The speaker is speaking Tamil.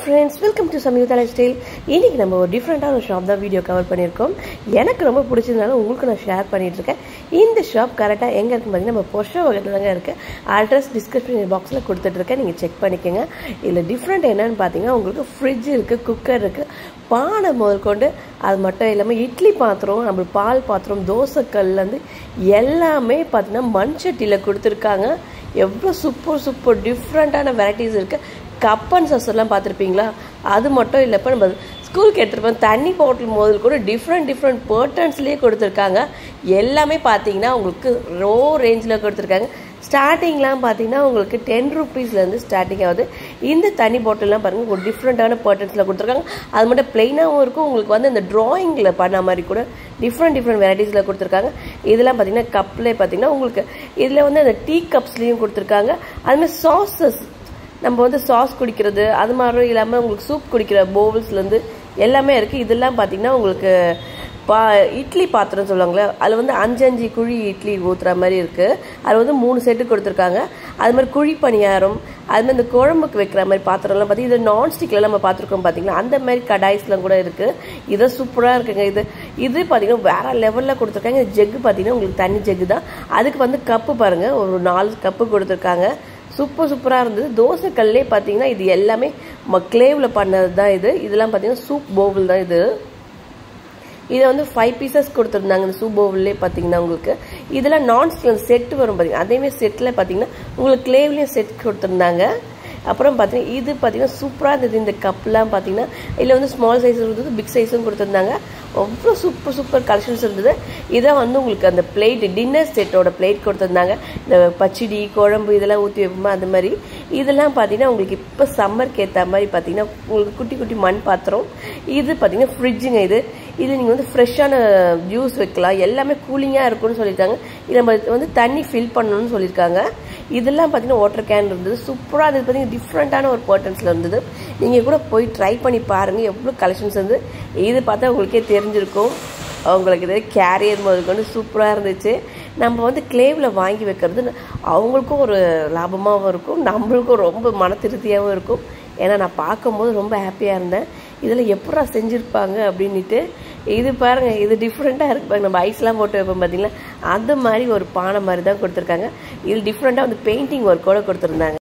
friends welcome to Samyuktha lifestyle இன்றைக்கி நம்ம ஒரு டிஃப்ரெண்ட்டான ஒரு ஷாப் தான் வீடியோ கவர் பண்ணியிருக்கோம் எனக்கு ரொம்ப பிடிச்சதுனால உங்களுக்கு நான் ஷேர் பண்ணிட்டு இருக்கேன் இந்த ஷாப் கரெக்டாக எங்கே இருக்குன்னு பார்த்தீங்கன்னா நம்ம பொஷோ வகத்தில் தாங்க இருக்குது அட்ரஸ் டிஸ்கிரிப்ஷன் பாக்ஸில் கொடுத்துட்ருக்கேன் நீங்கள் செக் பண்ணிக்கோங்க இதில் டிஃப்ரெண்ட் என்னன்னு பார்த்தீங்கன்னா உங்களுக்கு ஃப்ரிட்ஜ் இருக்குது குக்கர் இருக்குது பானை முதல் கொண்டு அது மட்டும் இல்லாமல் இட்லி பாத்திரம் நம்ம பால் பாத்திரம் தோசைக்கல்லேருந்து எல்லாமே பார்த்தீங்கன்னா மண் சட்டியில் கொடுத்துருக்காங்க எவ்வளோ சூப்பர் சூப்பர் டிஃப்ரெண்ட்டான வெரைட்டிஸ் இருக்குது கப் அண்ட் சஸ்லாம் பார்த்துருப்பீங்களா அது மட்டும் இல்லை இப்போ நம்ம ஸ்கூலுக்கு எடுத்துருப்போம் தண்ணி பாட்டில் முதல் கூட டிஃப்ரெண்ட் டிஃப்ரெண்ட் பேர்டன்ஸ்லேயே கொடுத்துருக்காங்க எல்லாமே பார்த்தீங்கன்னா உங்களுக்கு ரோ ரேஞ்சில் கொடுத்துருக்காங்க ஸ்டார்டிங்லாம் பார்த்தீங்கன்னா உங்களுக்கு டென் ருபீஸ்லேருந்து ஸ்டார்டிங் ஆகுது இந்த தண்ணி பாட்டில்லாம் பாருங்கள் ஒரு டிஃப்ரெண்ட்டான பேர்டன்ஸில் கொடுத்துருக்காங்க அது மட்டும் ப்ளைனாகவும் இருக்கும் உங்களுக்கு வந்து இந்த ட்ராயிங்கில் பண்ண மாதிரி கூட டிஃப்ரெண்ட் டிஃப்ரெண்ட் வெரைட்டிஸில் கொடுத்துருக்காங்க இதெல்லாம் பார்த்தீங்கன்னா கப்லேயே பார்த்தீங்கன்னா உங்களுக்கு இதில் வந்து அந்த டீ கப்ஸ்லேயும் கொடுத்துருக்காங்க அதுமாதிரி சாஸஸ் நம்ம வந்து சாஸ் குடிக்கிறது அது மாதிரி இல்லாமல் உங்களுக்கு சூப் குடிக்கிற போவல்ஸ்லேருந்து எல்லாமே இருக்குது இதெல்லாம் பார்த்தீங்கன்னா உங்களுக்கு பா இட்லி பாத்திரம் சொல்லுவாங்களே அதில் வந்து அஞ்சு அஞ்சு குழி இட்லி ஊற்றுற மாதிரி இருக்குது அது வந்து மூணு செட்டு கொடுத்துருக்காங்க அது மாதிரி குழி பணியாரம் அது மாதிரி இந்த குழம்புக்கு வைக்கிற மாதிரி பாத்திரம்லாம் பார்த்தீங்கன்னா இது நான்ஸ்டிக்கில் நம்ம பார்த்துருக்கோம் பார்த்தீங்களா அந்த மாதிரி கடாய்ஸ்லாம் கூட இருக்குது இது சூப்பராக இருக்குங்க இது இது பார்த்தீங்கன்னா வேறு லெவலில் கொடுத்துருக்காங்க இந்த ஜெக்கு பார்த்தீங்கன்னா உங்களுக்கு தண்ணி ஜெக்கு தான் அதுக்கு வந்து கப்பு பாருங்கள் ஒரு நாலு கப்பு கொடுத்துருக்காங்க சூப்பர் சூப்பராக இருந்தது தோசைக்கல்லே பார்த்தீங்கன்னா இது எல்லாமே கிளேவில் பண்ணது தான் இது இதெல்லாம் பார்த்தீங்கன்னா சூப் போவல் தான் இது இதை வந்து ஃபைவ் பீசஸ் கொடுத்துருந்தாங்க இந்த சூப் போவல்லே பார்த்தீங்கன்னா உங்களுக்கு இதெல்லாம் நான் செட்டு வரும் பார்த்தீங்கன்னா அதேமாதிரி செட்டில் பார்த்தீங்கன்னா உங்களுக்கு கிளேவ்லேயும் செட் கொடுத்துருந்தாங்க அப்புறம் பார்த்தீங்கன்னா இது பார்த்தீங்கன்னா சூப்பராக இருந்தது இந்த கப்லாம் பார்த்தீங்கன்னா இதில் வந்து ஸ்மால் சைஸ் இருந்தது பிக் சைஸும் கொடுத்துருந்தாங்க அவ்வளோ சூப்பர் சூப்பர் கலெக்ஷன்ஸ் இருந்தது இதை வந்து உங்களுக்கு அந்த பிளேட் டின்னர் செட்டோட பிளேட் கொடுத்துருந்தாங்க இந்த பச்சடி குழம்பு இதெல்லாம் ஊற்றி வைப்போமா அந்த மாதிரி இதெல்லாம் பார்த்தீங்கன்னா உங்களுக்கு இப்போ சம்மருக்கு ஏற்ற மாதிரி பார்த்தீங்கன்னா உங்களுக்கு குட்டி குட்டி மண் பாத்திரம் இது பார்த்தீங்கன்னா ஃப்ரிட்ஜுங்க இது இது நீங்கள் வந்து ஃப்ரெஷ்ஷான ஜூஸ் வைக்கலாம் எல்லாமே கூலிங்காக இருக்கும்னு சொல்லியிருக்காங்க இது நம்ம வந்து தண்ணி ஃபில் பண்ணணும்னு சொல்லியிருக்காங்க இதெல்லாம் பார்த்தீங்கன்னா வாட்டர் கேன் இருந்தது சூப்பராக அது பார்த்தீங்கன்னா டிஃப்ரெண்ட்டான ஒரு பர்டன்ஸில் இருந்தது நீங்கள் கூட போய் ட்ரை பண்ணி பாருங்கள் எவ்வளோ கலெக்ஷன்ஸ் வந்து இது பார்த்தா உங்களுக்கே தெரிஞ்சிருக்கும் அவங்களுக்கு இது கேரியர் முதல் கொண்டு சூப்பராக இருந்துச்சு நம்ம வந்து கிளேவில் வாங்கி வைக்கிறது அவங்களுக்கும் ஒரு லாபமாகவும் இருக்கும் நம்மளுக்கும் ரொம்ப மன திருப்தியாகவும் இருக்கும் ஏன்னா நான் பார்க்கும்போது ரொம்ப ஹாப்பியாக இருந்தேன் இதில் எப்படா செஞ்சுருப்பாங்க அப்படின்ட்டு இது பாருங்கள் இது டிஃப்ரெண்ட்டாக இருக்கு பாருங்க நம்ம ஐஸ்லாம் போட்டு வைப்போம் பார்த்தீங்களா அந்த மாதிரி ஒரு பானை மாதிரி தான் கொடுத்துருக்காங்க இது டிஃப்ரெண்ட்டாக வந்து பெயிண்டிங் ஒர்க்கோடு கொடுத்துருந்தாங்க